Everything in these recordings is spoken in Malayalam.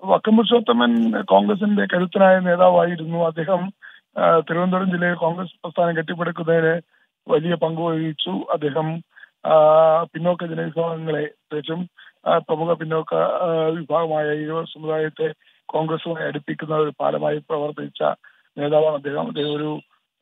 വക്കം പുരുഷോത്തമൻ കോൺഗ്രസിന്റെ കരുത്തനായ നേതാവായിരുന്നു അദ്ദേഹം ആ, തിരുവനന്തപുരം ജില്ലയിൽ കോൺഗ്രസ് പ്രസ്ഥാനം കെട്ടിപ്പടുക്കുന്നതിന് വലിയ പങ്ക് വഹിച്ചു അദ്ദേഹം ആ, പിന്നോക്ക ജനവിഭാഗങ്ങളെ പ്രത്യേകിച്ചും ആ, പ്രമുഖ പിന്നോക്ക ആ, വിഭാഗമായ ഈഴവ സമുദായത്തെ കോൺഗ്രസുമായി അടുപ്പിക്കുന്ന ഒരു പാലമായി പ്രവർത്തിച്ച നേതാവാണ് അദ്ദേഹം അദ്ദേഹം ഒരു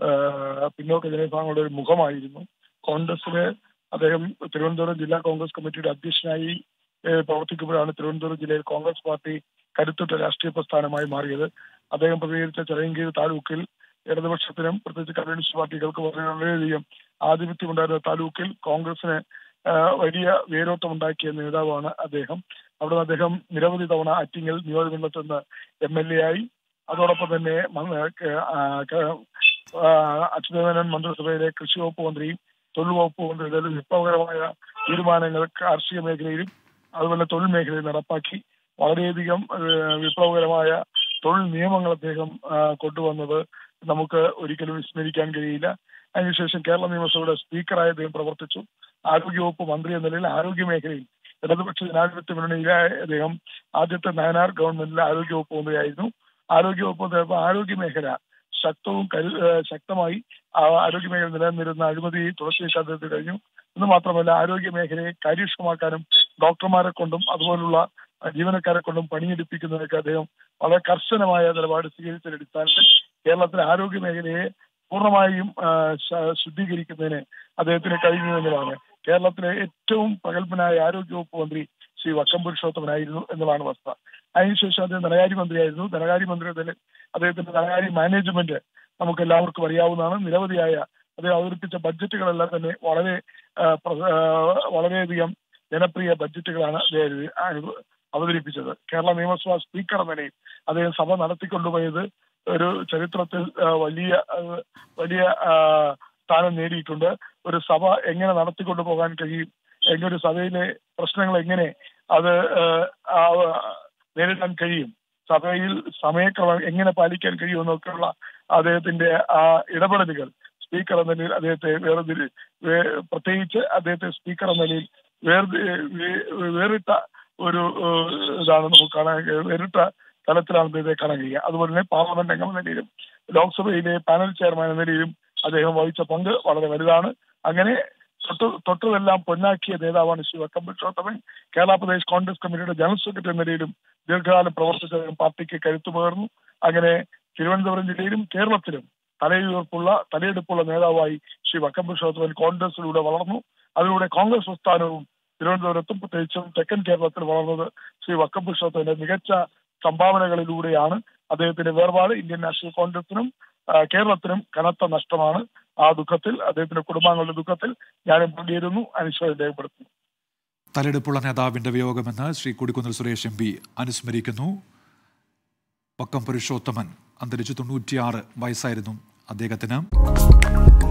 ആ, പിന്നോക്ക ജനവിഭാഗങ്ങളുടെ ഒരു മുഖമായിരുന്നു കോൺഗ്രസില് അദ്ദേഹം തിരുവനന്തപുരം ജില്ലാ കോൺഗ്രസ് കമ്മിറ്റിയുടെ അധ്യക്ഷനായി ഏഹ് പ്രവർത്തിക്കുമ്പോഴാണ് തിരുവനന്തപുരം ജില്ലയിൽ കോൺഗ്രസ് പാർട്ടി കരുത്തുറ്റ രാഷ്ട്രീയ പ്രസ്ഥാനമായി മാറിയത് അദ്ദേഹം പ്രതികരിച്ച ചെറിയങ്കീഴ് താലൂക്കിൽ ഇടതുപക്ഷത്തിനും പ്രത്യേകിച്ച് കമ്മ്യൂണിസ്റ്റ് പാർട്ടികൾക്ക് വളരെയധികം ആധിപത്യമുണ്ടായിരുന്ന താലൂക്കിൽ കോൺഗ്രസിന് ആഹ് വലിയ വേരോട്ടമുണ്ടാക്കിയ നേതാവാണ് അദ്ദേഹം അവിടെ നിന്ന് അദ്ദേഹം നിരവധി തവണ അറ്റിങ്ങൽ നിയോജകമണ്ഡലത്തിൽ നിന്ന് എം എൽ എ ആയി അതോടൊപ്പം തന്നെ മ- ക- ആ, ക- ആ, അച്യുതാനന്ദൻ മന്ത്രിസഭയിലെ കൃഷി വകുപ്പ് മന്ത്രിയും തൊഴിൽ വകുപ്പ് മന്ത്രിയുടെ വിപ്ലവകരമായ തീരുമാനങ്ങൾ കാർഷിക മേഖലയിലും അതുപോലെ തൊഴിൽ മേഖലയിൽ നടപ്പാക്കി വളരെയധികം ഏഹ്, വിപ്ലവകരമായ തൊഴിൽ നിയമങ്ങൾ അദ്ദേഹം ആ, കൊണ്ടുവന്നത് നമുക്ക് ഒരിക്കലും വിസ്മരിക്കാൻ കഴിയില്ല അതിനുശേഷം കേരള നിയമസഭയുടെ സ്പീക്കറായി അദ്ദേഹം പ്രവർത്തിച്ചു ആരോഗ്യവകുപ്പ് മന്ത്രി എന്ന നിലയിൽ ആരോഗ്യ മേഖലയിൽ ഇടതുപക്ഷ ജനാധിപത്യ മുന്നണിയിലെ അദ്ദേഹം ആദ്യത്തെ നയനാർ ഗവൺമെന്റിലെ ആരോഗ്യവകുപ്പ് മന്ത്രിയായിരുന്നു ആരോഗ്യവകുപ്പ് മന്ത്രി ആരോഗ്യ മേഖല ശക്തവും കരു ഏഹ് ശക്തമായി ആ ആരോഗ്യ മേഖല നിലനിന്നിരുന്ന അഴിമതി തുടർച്ചയായി അദ്ദേഹത്തിന് കഴിഞ്ഞു എന്ന് മാത്രമല്ല ആരോഗ്യ മേഖലയെ കാര്യക്ഷമമാക്കാനും ഡോക്ടർമാരെ കൊണ്ടും അതുപോലുള്ള അഹ് ജീവനക്കാരെ കൊണ്ടും പണിയെടുപ്പിക്കുന്നതിനൊക്കെ അദ്ദേഹം വളരെ കർശനമായ നിലപാട് സ്വീകരിച്ചതിന്റെ അടിസ്ഥാനത്തിൽ കേരളത്തിലെ ആരോഗ്യ മേഖലയെ പൂർണ്ണമായും ആഹ് ശ- ശുദ്ധീകരിക്കുന്നതിന് അദ്ദേഹത്തിന് കഴിഞ്ഞു എന്നതാണ് കേരളത്തിലെ ഏറ്റവും പ്രഗത്ഭനായ ആരോഗ്യവകുപ്പ് മന്ത്രി ശ്രീ വക്കം പുരുഷോത്തമനായിരുന്നു എന്നതാണ് വസ്തുത അതിനുശേഷം അദ്ദേഹം ധനകാര്യ മന്ത്രിയായിരുന്നു ധനകാര്യ മന്ത്രിയുടെ അദ്ദേഹത്തിന്റെ ധനകാര്യ മാനേജ്മെന്റ് നമുക്ക് എല്ലാവർക്കും അറിയാവുന്നതാണ് നിരവധിയായ അദ്ദേഹം അവതരിപ്പിച്ച ബഡ്ജറ്റുകളെല്ലാം തന്നെ വളരെ ആ, പ്ര- ആ, വളരെയധികം ജനപ്രിയ ബഡ്ജറ്റുകളാണ് അദ്ദേഹം അനു- അവതരിപ്പിച്ചത് കേരള നിയമസഭാ സ്പീക്കർ എന്ന നിലയിൽ അദ്ദേഹം സഭ നടത്തിക്കൊണ്ടുപോയത് ഒരു ചരിത്രത്തിൽ ആ, വലിയ ആ, വലിയ ആ, സ്ഥാനം നേടിയിട്ടുണ്ട് ഒരു സഭ എങ്ങനെ നടത്തിക്കൊണ്ടു പോകാൻ കഴിയും എങ്ങനെ ഒരു സഭയിലെ പ്രശ്നങ്ങൾ എങ്ങനെ അത് ആ, ആ, നേരിടാൻ കഴിയും സഭയിൽ സമയക്രമം എങ്ങനെ പാലിക്കാൻ കഴിയും എന്നൊക്കെയുള്ള അദ്ദേഹത്തിന്റെ ആ ഇടപെടലുകൾ സ്പീക്കർ എന്ന നിലയിൽ അദ്ദേഹത്തെ വേർതിരി വേ- പ്രത്യേകിച്ച് അദ്ദേഹത്തെ സ്പീക്കർ എന്ന നിലയിൽ വേർതി വേ- വേറിട്ട ഒരു ഏഹ്, ഇതാണ് നമുക്ക് കാണാൻ കഴിയുക. വേറിട്ട തലത്തിലാണ് അദ്ദേഹത്തെ കാണാൻ കഴിയുക അതുപോലെ തന്നെ പാർലമെന്റ് അംഗം എന്ന നിലയിലും ലോക്സഭയിലെ പാനൽ ചെയർമാൻ എന്ന നിലയിലും അദ്ദേഹം വഹിച്ച പങ്ക് വളരെ വലുതാണ് അങ്ങനെ തൊട്ട് തൊട്ടതെല്ലാം പൊന്നാക്കിയ നേതാവാണ് ശ്രീ വക്കം പുരുഷോത്തമൻ കേരള പ്രദേശ് കോൺഗ്രസ് കമ്മിറ്റിയുടെ ജനറൽ സെക്രട്ടറി എന്ന നിലയിലും ദീർഘകാലം പ്രവർത്തിച്ച അദ്ദേഹം പാർട്ടിക്ക് കരുത്തു പകർന്നു അങ്ങനെ തിരുവനന്തപുരം ജില്ലയിലും കേരളത്തിലും തലയുയർപ്പുള്ള തലയെടുപ്പുള്ള നേതാവായി ശ്രീ വക്കം പുരുഷോത്തമൻ കോൺഗ്രസിലൂടെ വളർന്നു അതിലൂടെ കോൺഗ്രസ് പ്രസ്ഥാനവും തിരുവനന്തപുരത്തും പ്രത്യേകിച്ചും തെക്കൻ കേരളത്തിൽ വളർന്നത് ശ്രീ വക്കം പുരുഷോത്തമന്റെ മികച്ച സംഭാവനകളിലൂടെയാണ് അദ്ദേഹത്തിന്റെ വേർപാട് ഇന്ത്യൻ നാഷണൽ കോൺഗ്രസിനും ആ, കേരളത്തിനും കനത്ത നഷ്ടമാണ് ആ ദുഃഖത്തിൽ അദ്ദേഹത്തിന്റെ കുടുംബാംഗങ്ങളുടെ ദുഃഖത്തിൽ ഞാനും പങ്കുചേരുന്നു അനുശോചനം രേഖപ്പെടുത്തുന്നു തലെടുപ്പുള്ള നേതാവിന്റെ വിയോഗമെന്ന് ശ്രീ കൊടിക്കുന്നിൽ സുരേഷ് എം പി അനുസ്മരിക്കുന്നു വക്കം പുരുഷോത്തമൻ അന്തരിച്ചു തൊണ്ണൂറ്റിയാറ് വയസ്സായിരുന്നു അദ്ദേഹത്തിന്